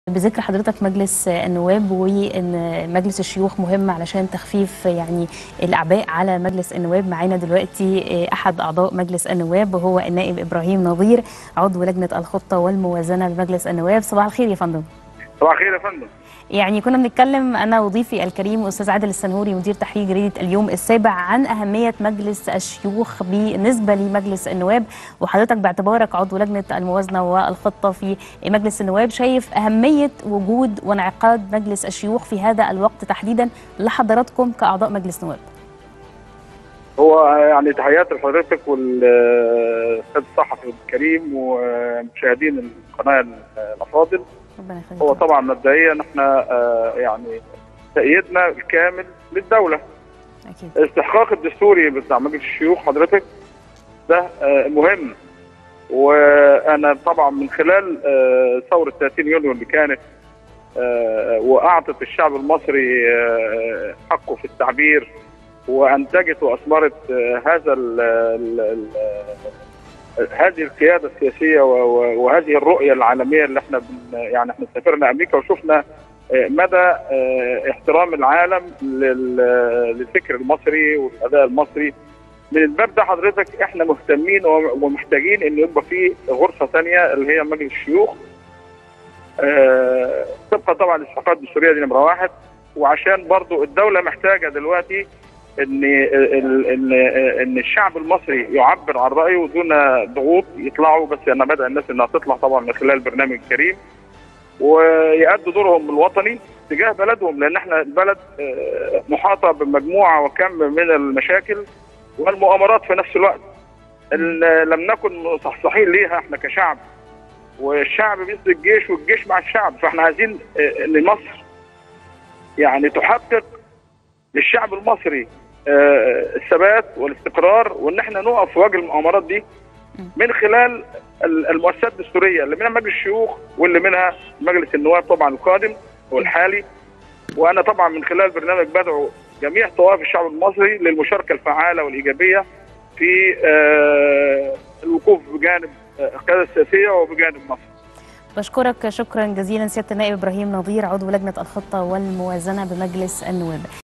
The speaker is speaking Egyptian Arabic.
بذكر حضرتك مجلس النواب وان مجلس الشيوخ مهم علشان تخفيف يعني الاعباء على مجلس النواب معانا دلوقتي احد اعضاء مجلس النواب وهو النائب ابراهيم نظير عضو لجنه الخطه والموازنه بمجلس النواب صباح الخير يا فندم صباح الخير يا فندم يعني كنا بنتكلم انا وضيفي الكريم استاذ عادل السنهوري مدير تحرير جريده اليوم السابع عن اهميه مجلس الشيوخ بالنسبه لمجلس النواب وحضرتك باعتبارك عضو لجنه الموازنه والخطه في مجلس النواب شايف اهميه وجود وانعقاد مجلس الشيوخ في هذا الوقت تحديدا لحضراتكم كاعضاء مجلس نواب. هو يعني تحياتي لحضرتك والاستاذ الصحفي الكريم ومشاهدين القناه الافاضل ربنا يخليك هو طبعا مبدئيا احنا آه، يعني تأييدنا الكامل للدولة اكيد الاستحقاق الدستوري بتاع مجلس الشيوخ حضرتك ده آه، مهم وانا طبعا من خلال آه، ثورة 30 يونيو اللي كانت آه، واعطت الشعب المصري آه، حقه في التعبير وانتجت واثمرت آه، هذا ال ال ال هذه القياده السياسيه و- و- وهذه الرؤيه العالميه اللي احنا بن يعني احنا سافرنا امريكا وشفنا آه، مدى آه، احترام العالم لل- للفكر المصري والاداء المصري من الباب ده حضرتك احنا مهتمين وم- ومحتاجين ان يبقى في غرفه ثانيه اللي هي مجلس الشيوخ آه، طبقا طبعا للاستحقاقات الدستوريه دي نمره واحد وعشان برضو الدوله محتاجه دلوقتي ان ال- ان ان الشعب المصري يعبر عن رايه دون ضغوط يطلعوا بس انا بدأ الناس انها تطلع طبعا من خلال البرنامج الكريم ويأدوا دورهم الوطني تجاه بلدهم لان احنا البلد آه، محاطه بمجموعه وكم من المشاكل والمؤامرات في نفس الوقت ال- لم نكن مصحصحين ليها احنا كشعب والشعب ضد الجيش والجيش مع الشعب فاحنا عايزين آه، ان مصر يعني تحقق للشعب المصري آه، الثبات والاستقرار وان احنا نقف في وجه المؤامرات دي من خلال ال- المؤسسات الدستوريه اللي منها مجلس الشيوخ واللي منها مجلس النواب طبعا القادم والحالي وانا طبعا من خلال البرنامج بدعو جميع طوائف الشعب المصري للمشاركه الفعاله والايجابيه في آه، الوقوف بجانب آه، القياده السياسيه وبجانب مصر بشكرك شكرا جزيلا سياده النائب ابراهيم نظير عضو لجنه الخطه والموازنه بمجلس النواب